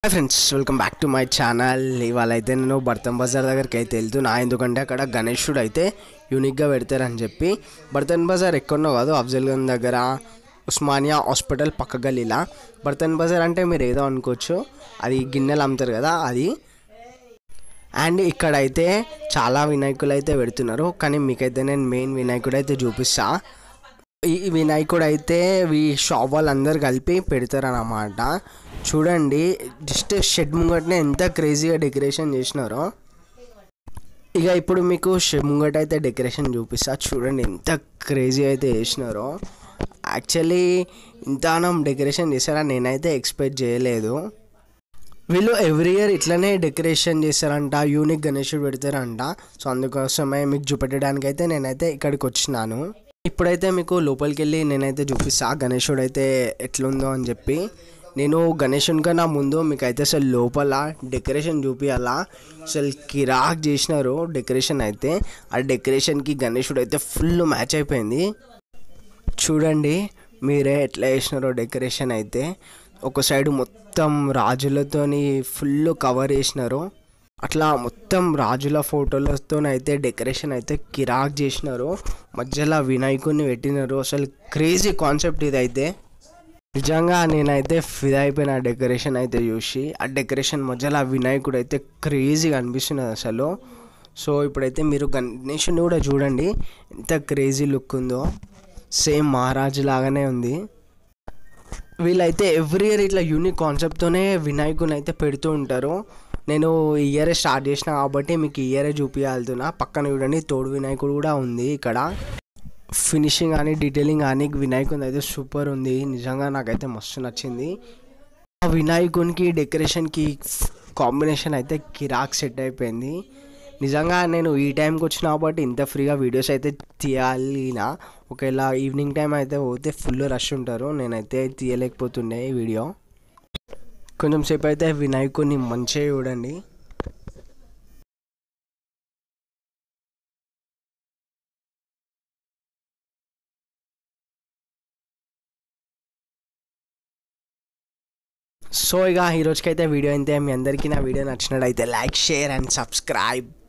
hi friends welcome back to my channel ఇవాళ అయితే నేను బర్తన్ బజార్ దగ్గరికి అయితే వెళ్తున్నా ఎందుకంటే అక్కడ గణేశుడు అయితే యూనిక్గా పెడతారని చెప్పి బర్తన్ బజార్ ఎక్కడనో కాదు అఫ్జల్గంజ్ దగ్గర ఉస్మానియా హాస్పిటల్ పక్క గల్లీలా బర్తన్ బజార్ అంటే మీరు ఏదో అనుకోవచ్చు అది గిన్నెలు అమ్ముతారు కదా అది అండ్ ఇక్కడైతే చాలా వినాయకులు అయితే పెడుతున్నారు కానీ మీకైతే నేను మెయిన్ వినాయకుడు అయితే చూపిస్తా ఈ వినాయకుడు అయితే ఈ షాప్ వాళ్ళందరూ కలిపి పెడతారన్నమాట చూడండి జస్ట్ షెడ్ ముంగటనే ఎంత క్రేజీగా డెకరేషన్ చేసినారో ఇక ఇప్పుడు మీకు షెడ్ ముంగట అయితే డెకరేషన్ చూపిస్తా చూడండి ఎంత క్రేజీ అయితే చేసినారో యాక్చువల్లీ ఇంతనం డెకరేషన్ చేశారా నేనైతే ఎక్స్పెక్ట్ చేయలేదు వీళ్ళు ఎవ్రీ ఇయర్ ఇట్లనే డెకరేషన్ చేస్తారంట యూనిక్ గణేశుడు పెడతారంట సో అందుకోసమే మీకు చూపెట్టడానికి అయితే నేనైతే ఇక్కడికి వచ్చినాను ఇప్పుడైతే మీకు లోపలికి వెళ్ళి నేనైతే చూపిస్తా గణేశుడు అయితే ఎట్లుందో అని చెప్పి నేను గణేశుని కన్నా ముందు మీకు అయితే అసలు లోపల డెకరేషన్ చూపించాలా అసలు కిరాక్ చేసినారు డెకరేషన్ అయితే ఆ డెకరేషన్కి గణేశుడు అయితే ఫుల్ మ్యాచ్ అయిపోయింది చూడండి మీరే ఎట్లా చేసినారో డెకరేషన్ అయితే ఒక సైడ్ మొత్తం రాజులతోని ఫుల్ కవర్ చేసినారు అట్లా మొత్తం రాజుల ఫోటోలతో అయితే డెకరేషన్ అయితే కిరాక్ చేసినారు మధ్యలో వినాయకుడిని పెట్టినారు అసలు క్రేజీ కాన్సెప్ట్ ఇదైతే నిజంగా నేనైతే ఫిదా అయిపోయిన ఆ డెకరేషన్ అయితే చూసి ఆ డెకరేషన్ మధ్యలో ఆ వినాయకుడు అయితే క్రేజీగా అనిపిస్తున్నది అసలు సో ఇప్పుడైతే మీరు గణేషుని కూడా చూడండి ఎంత క్రేజీ లుక్ ఉందో సేమ్ మహారాజు లాగానే ఉంది వీళ్ళైతే ఎవ్రీ ఇయర్ ఇట్లా యూనిక్ కాన్సెప్ట్తోనే వినాయకుని అయితే పెడుతూ ఉంటారు నేను ఈ ఇయరే స్టార్ట్ చేసిన కాబట్టి మీకు ఈ ఇయరే చూపించాల్తున్నా పక్కన చూడండి తోడు వినాయకుడు కూడా ఉంది ఇక్కడ ఫినిషింగ్ కానీ డీటెయిలింగ్ కానీ వినాయకుని అయితే సూపర్ ఉంది నిజంగా నాకైతే మస్తు నచ్చింది ఆ వినాయకునికి డెకరేషన్కి కాంబినేషన్ అయితే కిరాక్ సెట్ అయిపోయింది నిజంగా నేను ఈ టైంకి వచ్చిన కాబట్టి ఇంత ఫ్రీగా వీడియోస్ అయితే తీయాలినా ఒకవేళ ఈవినింగ్ టైం అయితే పోతే ఫుల్ రష్ ఉంటారు నేనైతే తీయలేకపోతుండే ఈ వీడియో కొంచెం సేపు అయితే వినాయకుడిని మంచిగా చూడండి సో ఇక ఈ రోజుకైతే వీడియో అయితే మీ అందరికీ నా వీడియో నచ్చినట్టయితే లైక్ షేర్ అండ్ సబ్స్క్రైబ్